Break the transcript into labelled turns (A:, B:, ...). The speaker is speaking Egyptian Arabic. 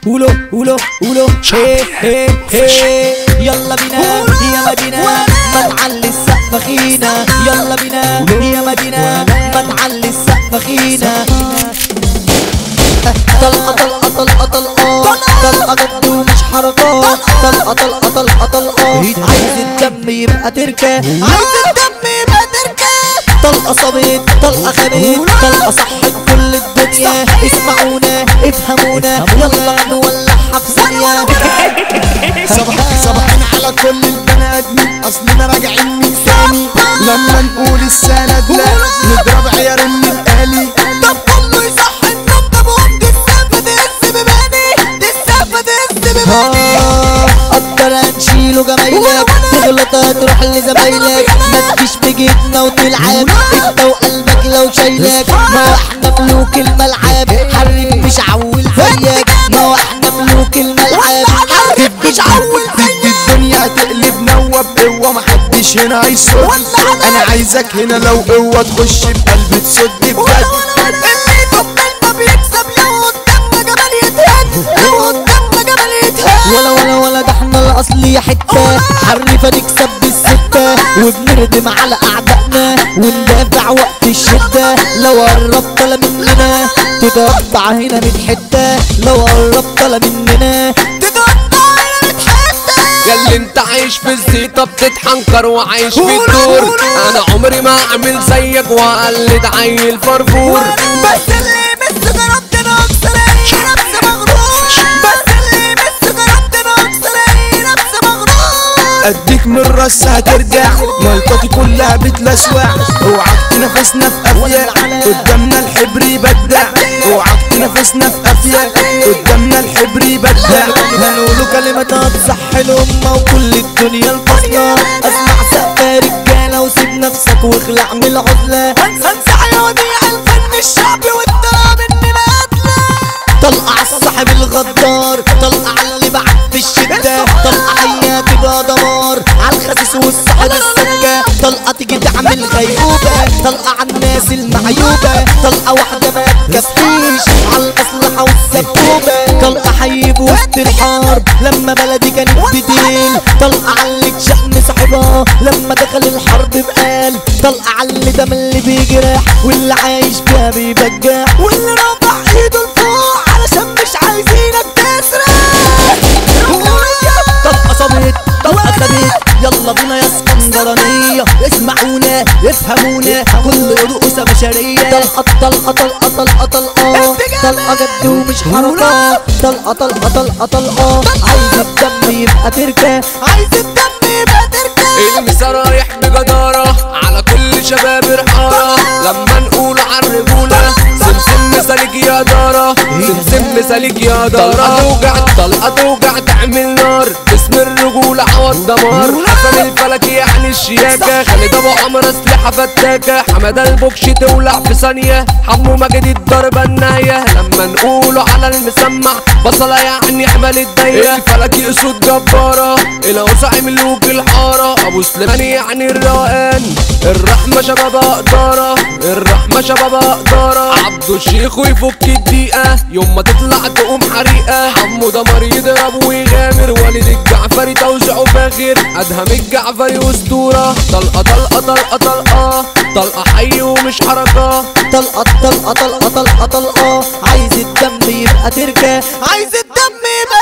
A: قولوا قولوا قولوا هي هي هي يلا بينا يا مدينة ما تعلي السقف خينا يلا بينا يا مدينة ما تعلي السقف خينا طلقة طلقة طلقة طلقة طلقة جد ومش حركات طلقة طلقة طلقة طلقة عايز الدم يبقى تركة عايز الدم يبقى تركة طلقة صبيت طلقة خبيت طلقة صحت كل الدنيا اسمعونا افهمونا يلا نولعها في ثانية
B: صباح صباحين على كل البني ادمين اصلنا راجعين من ثاني لما نقول السند لا نضرب عيار الآلي
A: طب كله يصح النوم طب وانت السقف تهز بباني دي السقف تهز بباني قدر هنشيله جمايلك تغلط هتروح لزمايلك ما تجيش بجيتنا وتلعب انت وقلبك لو شايلك ما هو احنا ملوك الملعب حرف مش عول زيك ما هو احنا ملوك الملعب حرف مش عول
B: تدي الدنيا تقلب نوب قوة محدش هنا هيصد انا عايزك هنا لو قوة تخش بقلب تسد بجد
A: اللي يطبل ما بيكسب لو قدامنا جبل يتهد لو قدامنا جبل يتهد ولا ولا ولا ده احنا الاصلية حتة حرفة نكسب بالستة وبنردم على اعدائنا وندافع وقت الشدة لو قربت طالع مننا تتقطع هنا من حتة لو قربت طالع مننا تتقطع هنا من حتة
C: ياللي انت عايش في الزيطة بتتحنكر وعايش في الدور انا عمري ما اعمل زيك واقلد عيل فرفور
A: بس اللي يمس جربتنا اكسر اي نفس مغرور بس اللي يمس جربتنا اكسر اي نفس مغرور
B: اديك من الراس هترجع ملطتي كلها بتلسوع اوعك تنافسنا في قافية قدامنا الحبر يبدع اوعك تنافسنا في قافية قدامنا الحبر يبدع
A: هنقولوا كلمات هتصح الأمة وكل الدنيا الفاصلة اسمع سقفة رجالة وسيب نفسك واخلع من العزلة هنسى حيوانية الفن الشعبي والدرا مننا قتلة طلقة على الصاحب الغدار طلقة على اللي بعد في الشدة طلقة حياة تبقى دمار على الخسيس والصاحب السكة طلقة تيجي تعمل غيبوبة طلقة على الناس المعيوبة طلقة واحدة ما تكفيش على الأسلحة والسبوبة طلقة حي بوسط الحرب لما بلدي كانت بديل طلقة على اللي شأن صاحبها لما دخل الحرب بقال طلقة على اللي دم اللي بيجرح واللي عايش فيها بيبجع واللي رافع ايده لفوق علشان مش عايزينك تسرق طلقة صبيت طلقة ثبت يلا بينا يا اسكندرانية اسمعونا افهمونا كل رؤوسها بشرية طلقة طلقة طلقة طلقة طلقة طلقة جد ومش حركات طلقة طلقة طلقة طلقة عايز الدم يبقى تركة عايز الدم يبقى تركة
C: المسا رايح بجدارة على كل شباب الحارة لما نقول عالرجولة سمسم مثالك يا دارة سمسم مثالك يا دارة طلقة توجع طلقة توجع تعمل نار اسم الرجولة عوض دمار حسن الفلكي يعني الشياكة خالد ابو عمرو اسلحة فتاكة حمادة البوكش تولع في ثانية حمو مجد الضربة الناية لما نقوله على المسمع بصلة يعني عمل الدايرة الفلكي اسود جبارة الأوسع ملوك الحارة ابو سليمان يعني الروقان الرحمة شباب اقدارة الرحمة شباب اقدارة عبدو الشيخ ويفك الدقيقة يوم ما تطلع تقوم حريقة حمو دمر يضرب ويغامر والد الجعفري توزعه فاخر ادهم الجعفري اسطورة طلقة طلقة طلقة طلقة طلقة حي ومش حركة
A: طلقة طلقة طلقة طلقة طلقة عايز الدم يبقى تركة عايز الدم يبقى